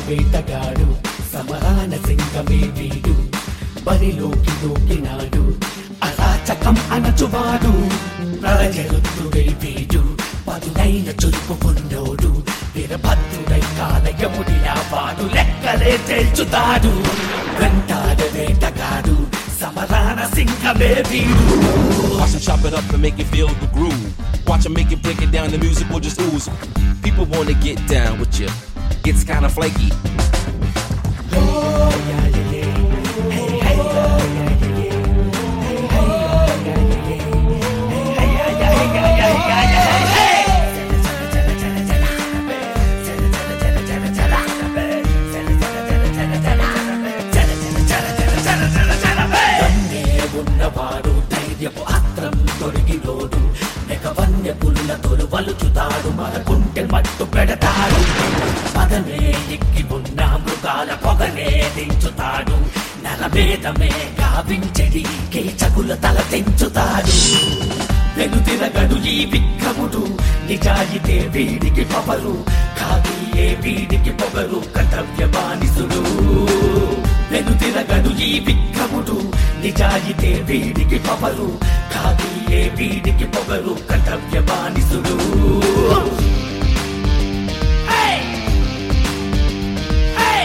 వేటగాడు సమరాన సింగమే వీడు బరిలోకి దూకినాడు అరాచకం అనచువాడు ప్రజలుతుడై వీడు పదునైన చురుకు ఉన్నోడు వీరభద్రుడై కాలయముడిలా వాడు లెక్కలే తేల్చుతాడు వెంటాడ వేటగాడు సమరాన సింగమే వీడు Watch him chop it up and make it feel the groove. Watch him make it break it down, the music will just ooze. People wanna get down with you. Gets kinda flaky. దమ్మే ఉన్నవాడు ధైర్యపు అస్త్రం తొడిగినోడు మెగవన్య పుల్ల తొలువలుచుతాడు మన గుంటె మట్టు పెడతాడు పదమే ఎక్కి ఉన్న మృగాల పొగనే దించుతాడు నరమేదమే గావించడి కేచకుల తల తెంచుతాడు వెనుతిరగడు ఈ విక్రముడు నిజాయితే వీడికి పవరు కాగియే వీడికి పొగరు కర్తవ్య బానిసుడు వెనుతిరగడు ఈ విక్రముడు నిజాయితే వీడికి పవరు కాగియే వీడికి పొగరు కర్తవ్య బానిసుడు Hey! Hey!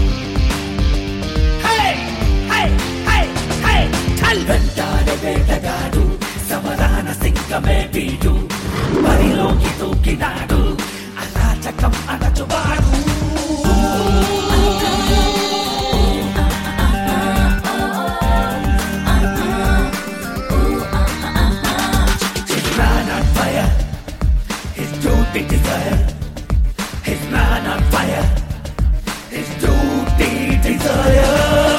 Hey! Hey! Hey! Hey! చల్ వెంటాడ వేటగాడు సమరాన సింగమే వీడు బరిలోకి దూకినాడు అరాచకం అనచువాడు His man on fire, his duty desire. His man on fire, his duty desire.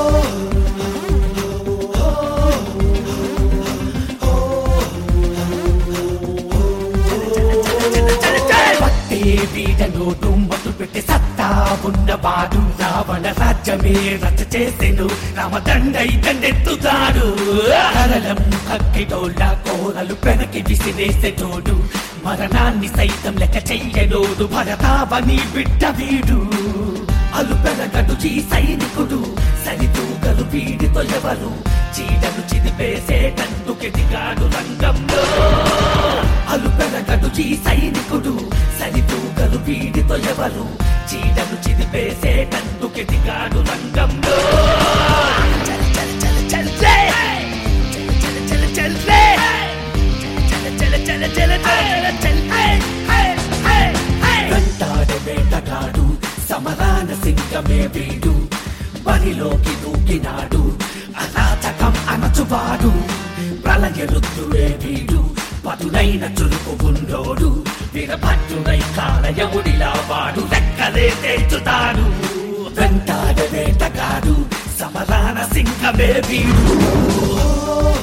పట్టే వీడను దుమ్మతు పెట్టి సత్తా ఉన్నవాడు రావణ రాజ్యమే రచ చేసెను రామదండై దండెత్తుతాడు కరలం కక్కిడోళ్ళ కోరలు పెనకి విసిరేసెటోడు మరణాన్ని సైతం లెక్క చెయ్యనోడు భరతావని బిడ్డ వీడు అలు పెరగడు ఈ సైనికుడు సరితూగలు వీడితో ఎవరు చీడను చిదిపేసేటందుకు దిగాడు రంగంలో అలు పెరగడు ఈ సైనికుడు సరితూగలు వీడితో ఎవరు చీడను చిదిపేసేటందుకు దిగాడు రంగంలో చల్ చల్ చల్ చల్ రే! చల్ చల్ చల్ రే! చల్ చల్ చల్ చల్ చల్ చల్ హే! హే! హే! హే! వెంటాడే వేటగాడు సమరాన సింగమే వీడు బరిలోకి దూకినాడు అరాచకం అనచువాడు ప్రళయ రుద్రుడే వీడు పదునైన చురుకు ఉన్నోడు వీరభద్రుడై కాలయముడిలా వాడు లెక్కలే తేల్చుతాడు వెంటాడ వేటగాడు సమరాన సింగమే వీడు